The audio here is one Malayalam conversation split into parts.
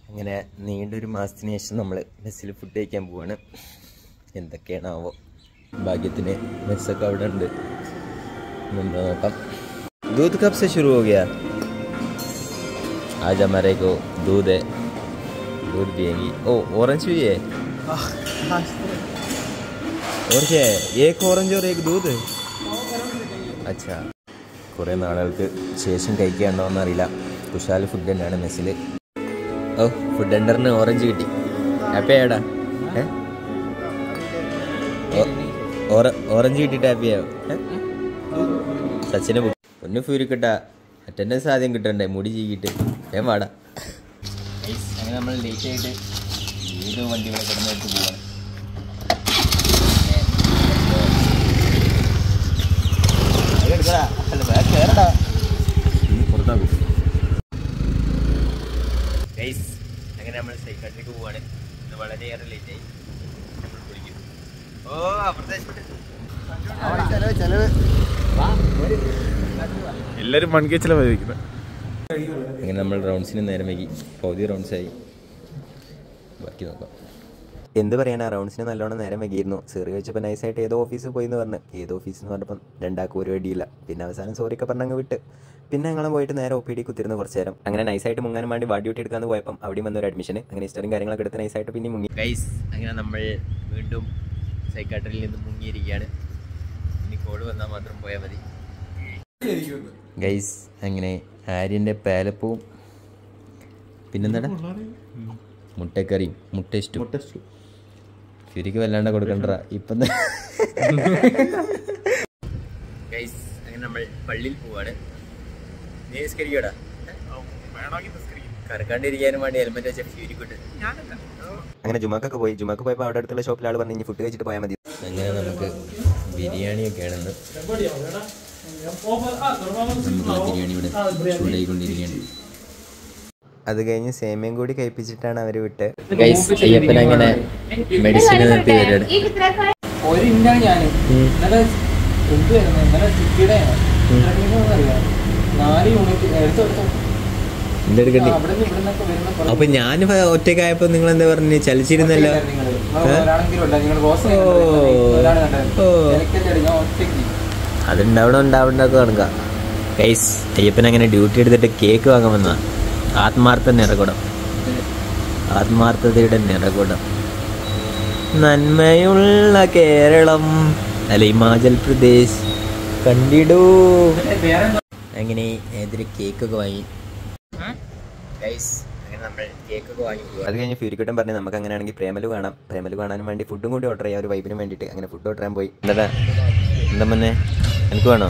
അങ്ങനെ നീണ്ടൊരു മാസത്തിന് ശേഷം നമ്മൾ മെസ്സിൽ ഫുഡ് കഴിക്കാൻ പോവാണ് എന്തൊക്കെയാണാവോ ഭാഗ്യത്തിന് മെസ്സൊക്കെ അവിടെ ഉണ്ട് മുമ്പ് നോക്കാം दूध कब से शुरू हो गया आज हमारे को दूध है दूध पिएंगी ओ ऑरेंज भी है और क्या है एक ऑरेंज और एक दूध അച്ഛാ കുറേ നാളുകൾക്ക് ശേഷം കഴിക്കാണ്ടോ എന്നറിയില്ല കുശാൽ ഫുഡ് തന്നെയാണ് മെസ്സിൽ ഓ ഫുഡ് ടെൻഡറിന് ഓറഞ്ച് കിട്ടി ഹാപ്പി ആയടാ ഏ ഓ- ഓറഞ്ച് കിട്ടിയിട്ട് ഹാപ്പി ആയോ ഏ? സച്ചിനെ ബുക്ക് പൊന്നു ഫ്യൂരിക്കട്ട അറ്റൻഡൻസ് ആദ്യം കിട്ടണ്ടേ മുടി ചീകിട്ട് ഏ വാടാ അങ്ങനെ നമ്മൾ ലേറ്റ് ആയിട്ട് ഏത് വണ്ടികളെ കിടന്നെടുത്ത് പോവാണ് അങ്ങനെ നമ്മൾ സൈക്കാട്രിക്ക് പോവാണ് ഇന്ന് വളരെയേറെ ലേറ്റ് ആയി നമ്മൾ കുളിക്കും ഓ അപ്പുറത്തെ എല്ലാരും മൺകേച്ചിലാണ് വഹിക്കുന്നത് അങ്ങനെ നമ്മൾ റൗണ്ട്സിന് നേരം വൈകി പകുതി റൗണ്ട്സായി ബാക്കി നോക്കാം എന്ത് പറയാനാ റൗണ്ട്സിന് നല്ലോണം നേരം വൈകിയിരുന്നു സെറി വെച്ചപ്പോൾ നൈസായിട്ട് ഏതോ ഓഫീസിൽ പോയി എന്ന് പറഞ്ഞ് ഏതോ ഓഫീസിൽ എന്ന് പറഞ്ഞപ്പം രണ്ടാൾക്കും ഒരു അടിയില്ല പിന്നെ അവസാനം സോറിയൊക്കെ പറഞ്ഞ് അങ്ങ് വിട്ട് പിന്നെ ഞങ്ങളും പോയിട്ട് നേരെ ഒ പി ഡി കുത്തിരുന്ന് കുറച്ച് നേരം അങ്ങനെ നൈസായിട്ട് മുങ്ങാനും വേണ്ടി വാ ഡ്യൂട്ടി എടുക്കാന്ന് പോയപ്പം അവിടെയും വന്ന ഒരു അഡ്മിഷൻ അങ്ങനെ ഹിസ്റ്ററിയും കാര്യങ്ങളൊക്കെ എടുത്ത് നൈസായിട്ട് പിന്നെ മുങ്ങി ഗൈസ് അങ്ങനെ നമ്മൾ വീണ്ടും സൈക്കാട്രിയിൽ നിന്ന് മുങ്ങിയിരിക്കുകയാണ് ഇനി കോഡ് വന്നാൽ മാത്രം പോയാൽ മതി ഗൈസ് അങ്ങനെ ആര്യൻ്റെ പാലപ്പവും പിന്നെന്താടാ മുട്ടക്കറിയും മുട്ട ഇഷ്ടം ശരിക്കും വല്ലാണ്ട് കൊടുക്കണ്ട ഇപ്പം ഗൈസ് അങ്ങനെ നമ്മൾ പള്ളിയിൽ പോവാണ് നീ നിസ്കരിക്കടാ കറക്കാണ്ടിരിക്കാനും വേണ്ടി ഹെൽമെറ്റ് വെച്ച ഫ്യൂരിക്കുണ്ട് അങ്ങനെ ജുമാക്കൊക്കെ പോയി ജുമാക്ക് പോയപ്പോൾ അവിടെ അടുത്തുള്ള ഷോപ്പിൽ ആൾ പറഞ്ഞു ഇനി ഫുഡ് കഴിച്ചിട്ട് പോയാൽ മതി അങ്ങനെ നമുക്ക് ബിരിയാണിയൊക്കെയാണെന്ന് നമുക്ക് ബിരിയാണി ഇവിടെ ചൂടായിക്കൊണ്ടിരിക്കുകയാണ് അത് കഴിഞ്ഞ് സേമിയം കൂടി കഴിപ്പിച്ചിട്ടാണ് അവർ വിട്ട് അയ്യപ്പൻ അങ്ങനെ മെഡിസിൻ നിർത്തി വരികയാണ് ഒരു ഇന്നാണ് ഞാൻ ഇന്നലെ എന്തുവായിരുന്നു ഇന്നലെ സിറ്റിയുടെ അറിയാം നാല് യൂണിറ്റ് എടുത്തു എടുത്തു എന്തെടുക്കണ്ടി അവിടെ നിന്ന് ഇവിടെ നിന്നൊക്കെ വരുന്ന കുറേ അപ്പൊ ഞാൻ ഒറ്റക്കായപ്പോ നിങ്ങൾ എന്താ പറഞ്ഞു ചലിച്ചിരുന്നല്ലോ നിങ്ങള്. നിങ്ങള് ഒരാളെങ്കിലും ഉണ്ടോ? നിങ്ങള് ബോസ് ഓ. ഒരാള് കണ്ടോ? ഓ. എനിക്കല്ലേ ഞാൻ ഒറ്റയ്ക്ക് അതുണ്ടാവണം ഉണ്ടാവണ്ടൊക്കെ കണക്കാം ഗൈസ് അയ്യപ്പൻ അങ്ങനെ ഡ്യൂട്ടി എടുത്തിട്ട് കേക്ക് വാങ്ങാൻ വന്ന ആത്മാർത്ഥ നിറകുടം ആത്മാർത്ഥതയുടെ നിറകുടം നന്മയുള്ള കേരളം അല്ല ഹിമാചൽ പ്രദേശ് കണ്ടിടൂ വേറെ അങ്ങനെ ഏതൊരു കേക്കൊക്കെ വാങ്ങി ഗൈസ് അങ്ങനെ നമ്മൾ കേക്കൊക്കെ വാങ്ങി അത് കഴിഞ്ഞ് ഫ്യൂരിക്കുട്ടൻ പറഞ്ഞു നമുക്ക് അങ്ങനെയാണെങ്കിൽ പ്രേമലു കാണാം പ്രേമലു കാണാനും വേണ്ടി ഫുഡും കൂടി ഓർഡർ ചെയ്യാം ഒരു വൈബിന് വേണ്ടിയിട്ട് അങ്ങനെ ഫുഡ് ഓർഡർ ചെയ്യാൻ പോയി എന്താ എന്താ മുന്നേ എനിക്ക് വേണോ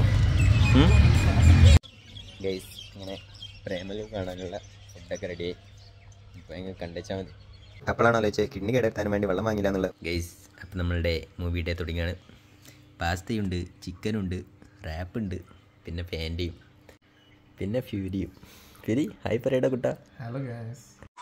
ഗൈസ് അങ്ങനെ പ്രേമലു കാണാനുള്ള ഫുഡൊക്കെ റെഡി ആയി ഇപ്പോൾ എങ്ങനെ കണ്ടുവച്ചാൽ മതി അപ്പോഴാണ് ആലോചിച്ചത് കിഡ്നി കേടെടുത്താൻ വേണ്ടി വെള്ളം വാങ്ങില്ല എന്നുള്ളത് ഗൈസ് അപ്പോൾ നമ്മളുടെ മൂവി ഡേ തുടങ്ങിയാണ് പാസ്തയുണ്ട് ചിക്കനുണ്ട് റാപ്പുണ്ട് പിന്നെ ഫാൻറ്റിയും പിന്നെ ഫ്യൂരിയും ഫ്യൂരി ഹായ് പറയടാ കുട്ട ഹലോ ഗൈസ്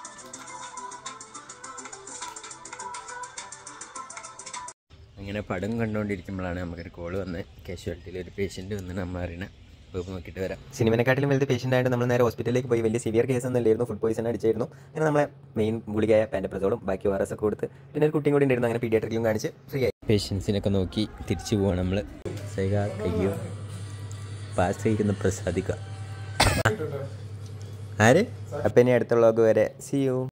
അങ്ങനെ പടം കണ്ടുകൊണ്ടിരിക്കുമ്പോഴാണ് നമുക്കൊരു കോൾ വന്ന് കാഷ്വാലിറ്റിയിൽ ഒരു പേഷ്യൻറ്റ് വന്ന് നമ്മൾ അറിയണ പോയി നോക്കിയിട്ട് വരാം സിനിമനെക്കാട്ടിലും വലുത് പേഷ്യൻ്റ് ആയിട്ട് നമ്മൾ നേരെ ഹോസ്പിറ്റലിലേക്ക് പോയി വലിയ സിവിയർ കേസ് ഒന്നല്ലായിരുന്നു ഫുഡ് പോയിസൺ അടിച്ചായിരുന്നു അങ്ങനെ നമ്മളെ മെയിൻ ഗുളികയായ പാൻഡപ്രസോളും ബാക്കി ഓർ എസ് ഒക്കെ കൊടുത്ത് പിന്നെ ഒരു കുട്ടിയും കൂടി ഉണ്ടായിരുന്നു അങ്ങനെ പീഡിയാട്രിക്കിലും കാണിച്ച് ഫ്രീ ആയി പേഷ്യൻസിനൊക്കെ നോക്കി തിരിച്ചു പോവാണ് നമ്മൾ സൈക കയ്യോ പാസ് ചെയ്യുന്ന പ്രസാദിക്കുക ആര് അപ്പം ഇനി അടുത്ത വ്ളോഗ് വരെ സി യു